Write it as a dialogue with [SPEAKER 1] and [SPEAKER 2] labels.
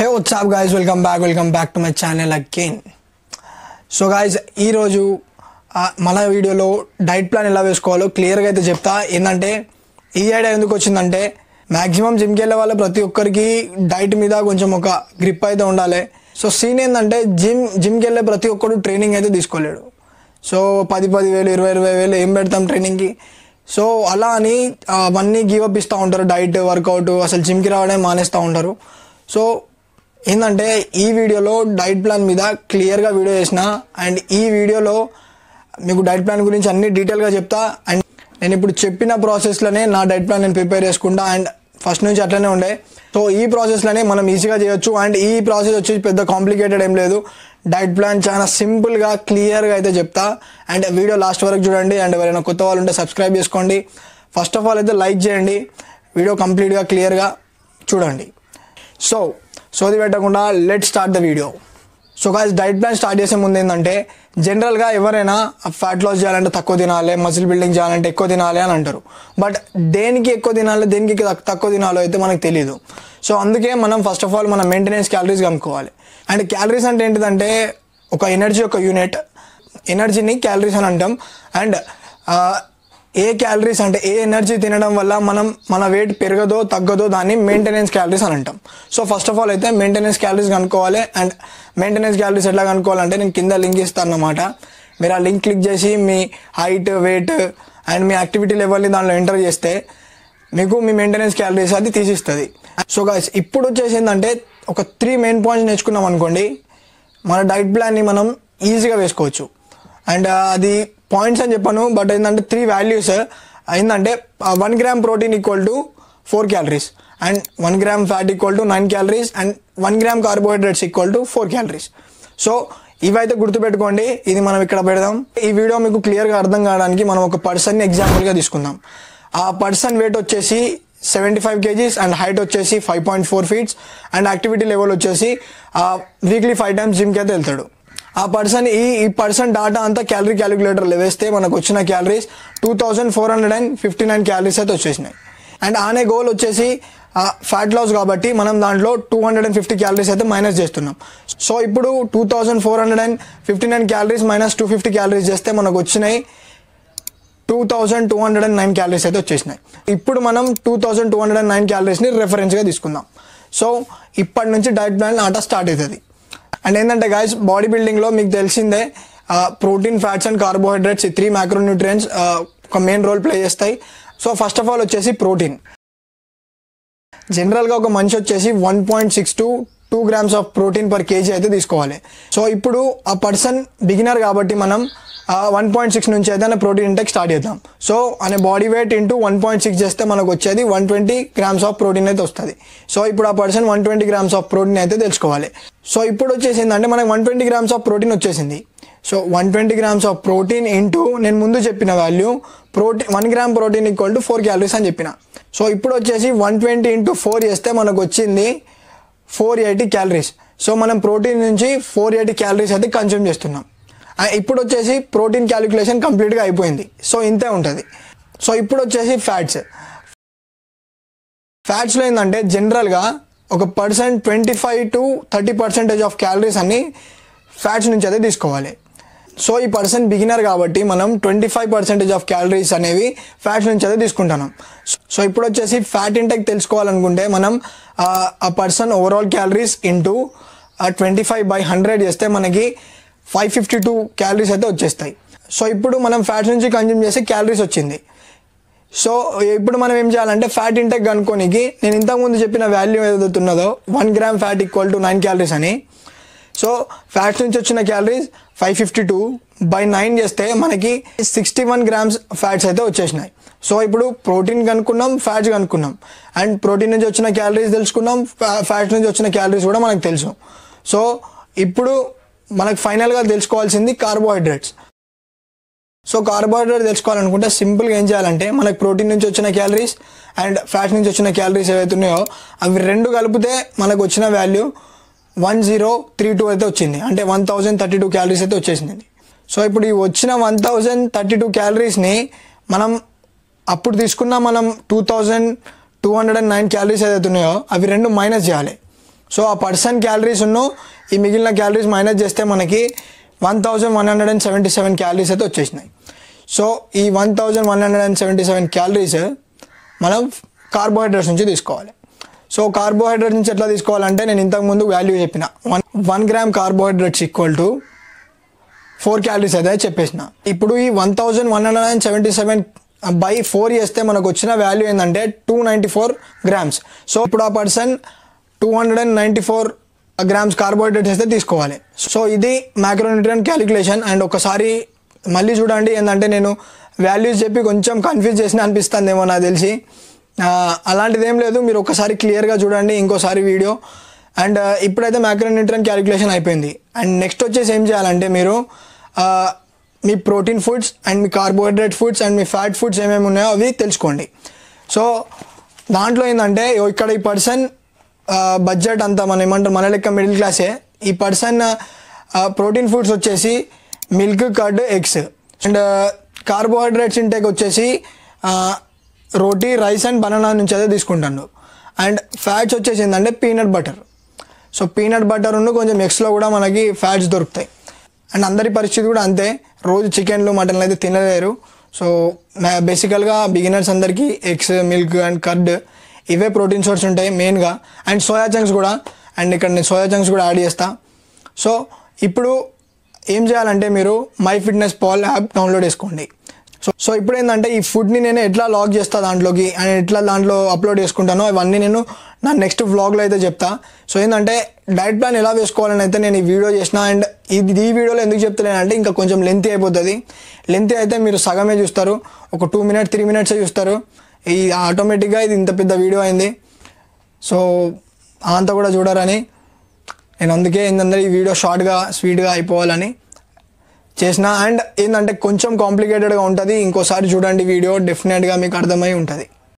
[SPEAKER 1] hey what's up guys welcome back welcome back to my channel again so guys ఈరోజు మన వీడియోలో diet plan ఎలా వేసుకోవాలో క్లియర్గా అయితే చెప్తా ఏంటంటే ఈ ఐడియా ఎందుకు వచ్చిందంటే మ్యాక్సిమం జిమ్కి వెళ్ళే వాళ్ళ ప్రతి ఒక్కరికి డైట్ మీద కొంచెం ఒక గ్రిప్ అయితే ఉండాలి సో సీన్ ఏంటంటే జిమ్ జిమ్కి వెళ్ళే ప్రతి ఒక్కరు ట్రైనింగ్ అయితే తీసుకోలేడు సో పది పది వేలు ఇరవై ఇరవై వేలు ఏం పెడతాం ట్రైనింగ్కి సో అలా అని ఆ, అవన్నీ గివ్ అప్ ఇస్తూ ఉంటారు డైట్ వర్కౌట్ అసలు జిమ్కి రావడం మానేస్తూ ఉంటారు సో ఏంటంటే ఈ వీడియోలో డైట్ ప్లాన్ మీద క్లియర్గా వీడియో చేసిన అండ్ ఈ వీడియోలో మీకు డైట్ ప్లాన్ గురించి అన్ని డీటెయిల్గా చెప్తా అండ్ నేను ఇప్పుడు చెప్పిన ప్రాసెస్లోనే నా డైట్ ప్లాన్ నేను ప్రిపేర్ చేసుకుంటా అండ్ ఫస్ట్ నుంచి అట్లనే ఉండే సో ఈ ప్రాసెస్లోనే మనం ఈజీగా చేయొచ్చు అండ్ ఈ ప్రాసెస్ వచ్చి పెద్ద కాంప్లికేటెడ్ ఏం లేదు డైట్ ప్లాన్ చాలా సింపుల్గా క్లియర్గా అయితే చెప్తా అండ్ వీడియో లాస్ట్ వరకు చూడండి అండ్ ఎవరైనా కొత్త వాళ్ళు ఉంటే సబ్స్క్రైబ్ చేసుకోండి ఫస్ట్ ఆఫ్ ఆల్ అయితే లైక్ చేయండి వీడియో కంప్లీట్గా క్లియర్గా చూడండి సో సోది పెట్టకుండా let start the video so guys diet plan start చేసే ముందు ఏంటంటే జనరల్గా ఎవరైనా ఫ్యాట్ లాస్ చేయాలంటే తక్కువ తినాలి మసిల్ బిల్డింగ్ చేయాలంటే ఎక్కువ తినాలి అని అంటారు బట్ దేనికి ఎక్కువ తినాలి దేనికి తక్- తక్కువ తినాలో అయితే మనకు తెలియదు సో అందుకే మనం ఫస్ట్ ఆఫ్ ఆల్ మన మెయింటెనెన్స్ క్యాలరీస్ కనుక్కోవాలి అండ్ క్యాలరీస్ అంటే ఏంటిదంటే ఒక ఎనర్జీ ఒక యూనిట్ ఎనర్జీని క్యాలరీస్ అని అంటాం అండ్ ఏ క్యాలరీస్ అంటే ఏ ఎనర్జీ తినడం వల్ల మనం మన వెయిట్ పెరగదో తగ్గదో దాన్ని మెయింటెనెన్స్ క్యాలరీస్ అని అంటాం సో ఫస్ట్ ఆఫ్ ఆల్ అయితే మెయింటెనెన్స్ క్యాలరీస్ కనుక్కోవాలి అండ్ మెయింటెనెన్స్ క్యాలరీస్ ఎట్లా కనుక్కోవాలంటే నేను కింద లింక్ ఇస్తాను అన్నమాట మీరు ఆ లింక్ క్లిక్ చేసి మీ హైట్ వెయిట్ అండ్ మీ యాక్టివిటీ లెవెల్ని దానిలో ఎంటర్ చేస్తే మీకు మీ మెయింటెనెన్స్ క్యాలరీస్ అది తీసిస్తుంది సో గాయస్ ఇప్పుడు వచ్చేసి ఏంటంటే ఒక త్రీ మెయిన్ పాయింట్స్ నేర్చుకున్నాం అనుకోండి మన డైట్ ప్లాన్ని మనం ఈజీగా వేసుకోవచ్చు అండ్ అది పాయింట్స్ అని చెప్పాను బట్ ఏంటంటే త్రీ వాల్యూస్ ఏంటంటే one gram protein equal to four calories and one gram fat equal to nine calories and one gram carbohydrates equal to four calories so ఇవైతే గుర్తుపెట్టుకోండి ఇది మనం ఇక్కడ పెడదాం ఈ వీడియో మీకు క్లియర్గా అర్థం కావడానికి మనం ఒక పర్సన్ని ఎగ్జాంపుల్గా తీసుకుందాం ఆ పర్సన్ వెయిట్ వచ్చేసి seventy five KGs and height వచ్చేసి five point four feets and activity level వచ్చేసి వీక్లీ ఫైవ్ టైమ్స్ జిమ్కి అయితే వెళ్తాడు ఆ పర్సన్ ఈ ఈ పర్సన్ డాటా అంతా క్యాలరీ క్యాలిక్యులేటర్లో వేస్తే మనకు వచ్చిన calories two thousand four hundred and fifty nine calories అయితే వచ్చేసినాయి అండ్ ఆనే గోల్ వచ్చేసి ఫ్యాట్ లాస్ కాబట్టి మనం దాంట్లో two hundred and fifty calories అయితే మైనస్ చేస్తున్నాం సో ఇప్పుడు two thousand four hundred and fifty nine calories minus two fifty calories చేస్తే మనకు వచ్చినాయి two thousand two hundred and nine calories అయితే వచ్చేసినాయి ఇప్పుడు మనం two thousand two hundred and nine క్యాలరీస్ని రెఫరెన్స్గా తీసుకుందాం సో ఇప్పటి నుంచి డైట్ ప్లాన్ ఆట స్టార్ట్ అవుతుంది అండ్ ఏంటంటే గాయస్ బాడీ బిల్డింగ్లో మీకు తెలిసిందే ప్రోటీన్ ఫ్యాట్స్ అండ్ కార్బోహైడ్రేట్స్ ఈ త్రీ మ్యాక్రోన్యూట్రియన్స్ ఒక మెయిన్ రోల్ ప్లే చేస్తాయి సో ఫస్ట్ ఆఫ్ ఆల్ వచ్చేసి ప్రోటీన్ జనరల్గా ఒక మనిషి వచ్చేసి one point six to two grams of protein per kg అయితే తీసుకోవాలి సో ఇప్పుడు ఆ పర్సన్ బిగినర్ కాబట్టి మనం వన్ పాయింట్ సిక్స్ నుంచి అయితే ప్రోటీన్ ఇంటెక్ స్టార్ట్ చేద్దాం సో అనే body weight into one point six చేస్తే మనకు వచ్చేది one twenty grams of protein అయితే వస్తుంది సో ఇప్పుడు ఆ person one twenty grams of protein అయితే తెలుసుకోవాలి సో ఇప్పుడు వచ్చేసింది అంటే మనకి one twenty grams of protein వచ్చేసింది so one twenty grams of protein into నేను ముందు చెప్పిన value protein one gram protein equal to four calories అని చెప్పిన సో ఇప్పుడు వచ్చేసి వన్ ట్వంటీ ఇంటూ ఫోర్ చేస్తే మనకు వచ్చింది ఫోర్ ఎయిటీ క్యాలరీస్ సో మనం ప్రోటీన్ నుంచి ఫోర్ ఎయిటీ క్యాలరీస్ అయితే కన్జ్యూమ్ చేస్తున్నాం ఆ, ఇప్పుడు వచ్చేసి ప్రోటీన్ క్యాలిక్యులేషన్ కంప్లీట్గా అయిపోయింది సో ఇంతే ఉంటుంది సో ఇప్పుడు వచ్చేసి ఫ్యాట్స్ ఫ్యాట్స్లో ఏంటంటే జనరల్గా ఒక percent twenty five to thirty percentage of calories అన్ని ఫ్యాట్స్ నుంచి అయితే తీసుకోవాలి సో ఈ పర్సన్ బిగినర్ కాబట్టి మనం twenty five percentage of calories అనేవి ఫ్యాట్స్ నుంచి అయితే తీసుకుంటున్నాం సో ఇప్పుడు వచ్చేసి ఫ్యాట్ ఇంటెక్ తెలుసుకోవాలనుకుంటే మనం ఆ, ఆ person overall calories into twenty five by hundred చేస్తే మనకి ఫైవ్ ఫిఫ్టీ టూ క్యాలరీస్ అయితే వచ్చేస్తాయి సో ఇప్పుడు మనం ఫ్యాట్స్ నుంచి కన్జ్యూమ్ చేస్తే క్యాలరీస్ వచ్చింది సో ఇప్పుడు మనం ఏం చేయాలంటే ఫ్యాట్ ఇంటెక్ కనుక్కోనికి నేను ఇంతకుముందు చెప్పిన వాల్యూ ఏదైతే ఉన్నదో one gram fat equal to nine calories అని సో ఫ్యాట్స్ నుంచి వచ్చిన calories five fifty two by nine చేస్తే మనకి సిక్స్టీ వన్ గ్రామ్స్ ఫ్యాట్స్ అయితే వచ్చేసినాయి సో ఇప్పుడు ప్రోటీన్ కనుక్కున్నాం ఫ్యాట్స్ కనుక్కున్నాం అండ్ ప్రోటీన్ నుంచి వచ్చిన క్యాలరీస్ తెలుసుకున్నాం ఫ్యాట్స్ నుంచి వచ్చిన క్యాలరీస్ కూడా మనకు తెలుసు సో ఇప్పుడు మనకు ఫైనల్గా తెలుసుకోవాల్సింది కార్బోహైడ్రేట్స్ సో కార్బోహైడ్రేట్ తెలుసుకోవాలనుకుంటే సింపుల్గా ఏం చేయాలంటే మనకు ప్రోటీన్ నుంచి వచ్చిన క్యాలరీస్ అండ్ ఫ్యాట్ నుంచి వచ్చిన క్యాలరీస్ ఏవైతే ఉన్నాయో అవి రెండు కలిపితే మనకు వచ్చిన value one zero three two అయితే వచ్చింది అంటే one thousand thirty two calories అయితే వచ్చేసింది సో ఇప్పుడు ఈ వచ్చిన వన్ థౌజండ్ థర్టీ టూ క్యాలరీస్ని మనం అప్పుడు తీసుకున్న మనం two thousand two hundred and nine calories ఏదైతే ఉన్నాయో అవి రెండు మైనస్ చేయాలి సో ఆ పర్సన్ క్యాలరీస్ ఉన్ను ఈ మిగిలిన క్యాలరీస్ మైనస్ చేస్తే మనకి one thousand one hundred and seventy seven calories అయితే వచ్చేసినాయి సో ఈ one thousand one hundred and seventy seven calories మనం కార్బోహైడ్రేట్స్ నుంచి తీసుకోవాలి సో కార్బోహైడ్రేట్ నుంచి ఎట్లా తీసుకోవాలంటే నేను ఇంతకుముందు వాల్యూ చెప్పిన one one gram carbohydrates equal to four calories అయితే చెప్పేసిన ఇప్పుడు ఈ one thousand one hundred and seventy seven by four చేస్తే మనకు వచ్చిన వాల్యూ ఏంటంటే two ninety four grams so ఇప్పుడు ఆ person two hundred and ninety four grams carbohydrates అయితే తీసుకోవాలి సో ఇది మ్యాక్రోన్యూట్రియన్ క్యాలిక్యులేషన్ అండ్ ఒకసారి మళ్ళీ చూడండి ఏంటంటే నేను వాల్యూస్ చెప్పి కొంచెం కన్ఫ్యూజ్ చేసిన అనిపిస్తుందేమో నాకు తెలిసి ఆ, అలాంటిది ఏం లేదు మీరు ఒకసారి క్లియర్గా చూడండి ఇంకోసారి వీడియో అండ్ ఇప్పుడైతే మ్యాక్రోన్యూట్రియన్ క్యాలిక్యులేషన్ అయిపోయింది అండ్ నెక్స్ట్ వచ్చేసి ఏం చేయాలంటే మీరు ఆ, మీ ప్రోటీన్ ఫుడ్స్ అండ్ మీ కార్బోహైడ్రేట్ ఫుడ్స్ అండ్ మీ ఫ్యాట్ ఫుడ్స్ ఏమేమి ఉన్నాయో అవి తెలుసుకోండి సో దాంట్లో ఏంటంటే ఇక్కడ ఈ పర్సన్ బడ్జెట్ అంతా మనం ఏమంటారు మన లెక్క మిడిల్ క్లాసే ఈ పర్సన్ ప్రోటీన్ ఫుడ్స్ వచ్చేసి milk curd eggs and carbohydrates intake వచ్చేసి ఆ, రోటీ రైస్ అండ్ బనానా నుంచి అయితే తీసుకుంటాను అండ్ ఫ్యాట్స్ వచ్చేసి ఏంటంటే peanut butter so peanut butter ఉన్న కొంచెం ఎగ్స్లో కూడా మనకి ఫ్యాట్స్ దొరుకుతాయి అండ్ అందరి పరిస్థితి కూడా అంతే రోజు చికెన్లు మటన్లు అయితే తినలేరు సో బేసికల్గా బిగినర్స్ అందరికీ ఎగ్స్ మిల్క్ అండ్ కర్డ్ ఇవే ప్రోటీన్ సోర్స్ ఉంటాయి మెయిన్గా అండ్ సోయా చంక్స్ కూడా అండ్ ఇక్కడ నేను సోయా చంక్స్ కూడా యాడ్ చేస్తా సో ఇప్పుడు ఏం చేయాలంటే మీరు My Fitness Pal app download చేసుకోండి సో సో ఇప్పుడు ఏంటంటే ఈ ఫుడ్ని నేను ఎట్లా లాగ్ చేస్తా దాంట్లోకి అండ్ ఎట్లా దాంట్లో అప్లోడ్ చేసుకుంటానో ఇవన్నీ నేను నా నెక్స్ట్ వ్లాగ్లో అయితే చెప్తా సో ఏంటంటే డైట్ ప్లాన్ ఎలా వేసుకోవాలని అయితే నేను ఈ వీడియో చేసిన అండ్ ఇది ఈ వీడియోలో ఎందుకు చెప్తలేనంటే ఇంకా కొంచెం లెంతీ అయిపోతుంది లెంతీ అయితే మీరు సగమే చూస్తారు ఒక టూ మినిట్స్ త్రీ మినిట్సే చూస్తారు ఈ ఆటోమేటిక్గా ఇది ఇంత పెద్ద వీడియో అయింది సో అంతా కూడా చూడరని నేను అందుకే ఏంటంటే ఈ వీడియో షార్ట్గా స్వీట్గా అయిపోవాలని చేసిన అండ్ ఏంటంటే కొంచెం కాంప్లికేటెడ్గా ఉంటుంది ఇంకోసారి చూడండి వీడియో డెఫినెట్గా మీకు అర్థమై ఉంటుంది